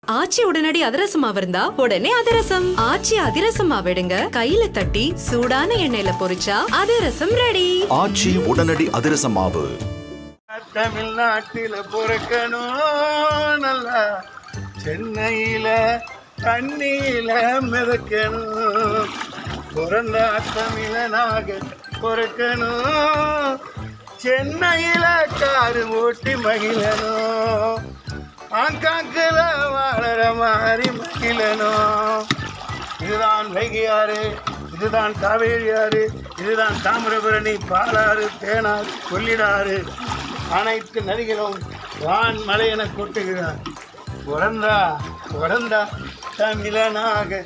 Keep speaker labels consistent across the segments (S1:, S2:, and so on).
S1: ஆச்சி உடனடி அதிரசம் இருந்தா உடனே அதிரசம் ஆச்சி அதிரசம் விடுங்க கையில தட்டி சூடான எண்ணெயில பொரிச்சா அதிரசம் ரெடி
S2: ஆச்சி உடனடி அதிரச மாவு
S3: தமிழ்நாட்டில பிறக்கணும் நல்லா சென்னையில தண்ணியில மிதக்கணும் பிறந்த தமிழனாக பிறக்கணும் சென்னையில காரு ஓட்டி மகிழணும் ஆங்காங்கில் வாழற மாதிரி மகிழணும் இதுதான் வைகையாறு இதுதான் காவேரியாறு இதுதான் தாமிரபரணி பாலாறு தேனாறு கொள்ளிடாறு அனைத்து நதிகளும் வான் மலை என கொட்டுகிறார் பிறந்தா பிறந்தா தமிழனாக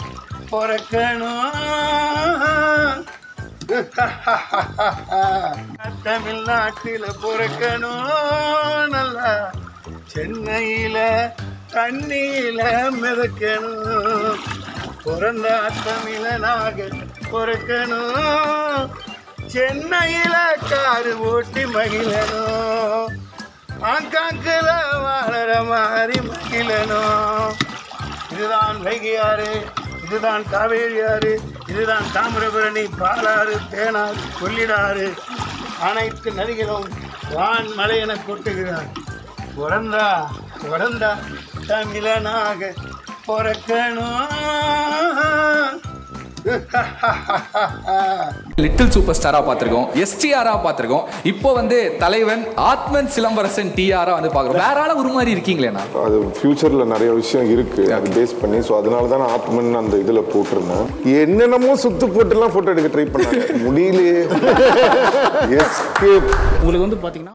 S3: பிறக்கணும் தமிழ்நாட்டில் பிறக்கணும் நல்லா சென்னையில தண்ணியில மிதக்கணும் பிறந்த தமிழனாக பிறக்கணும் சென்னையில காரு ஓட்டி மகிழணும் ஆங்காங்கில் வாழற மாதிரி மகிழணும் இதுதான் வைகையாறு இதுதான் காவேரியாறு இதுதான் தாமிரபரணி பாலாறு தேனாறு கொள்ளிடாறு அனைத்து நதிகளும் வான் மலை என கொட்டுகிறார் பிறந்தா பிறந்தா தமிழனாக பிறக்கணும்
S4: லிட்டில் சூப்பர் ஸ்டாரா பார்த்திருக்கோம் எஸ்டிஆரா பார்த்திருக்கோம் இப்போ வந்து தலைவன் ஆத்மன் சிலம்பரசன் டிஆரா வந்து பார்க்குறோம் வேற ஆள ஒரு மாதிரி இருக்கீங்களேண்ணா
S5: அது ஃபியூச்சரில் நிறைய விஷயம் இருக்கு அது பேஸ் பண்ணி ஸோ அதனால தான் நான் ஆத்மன் அந்த இதில் போட்டிருந்தேன் என்னென்னமோ சுத்து போட்டுலாம் ஃபோட்டோ எடுக்க ட்ரை பண்ணாங்க முடியலையே எஸ்கேப்
S6: உங்களுக்கு வந்து பார்த்தீங்கன்னா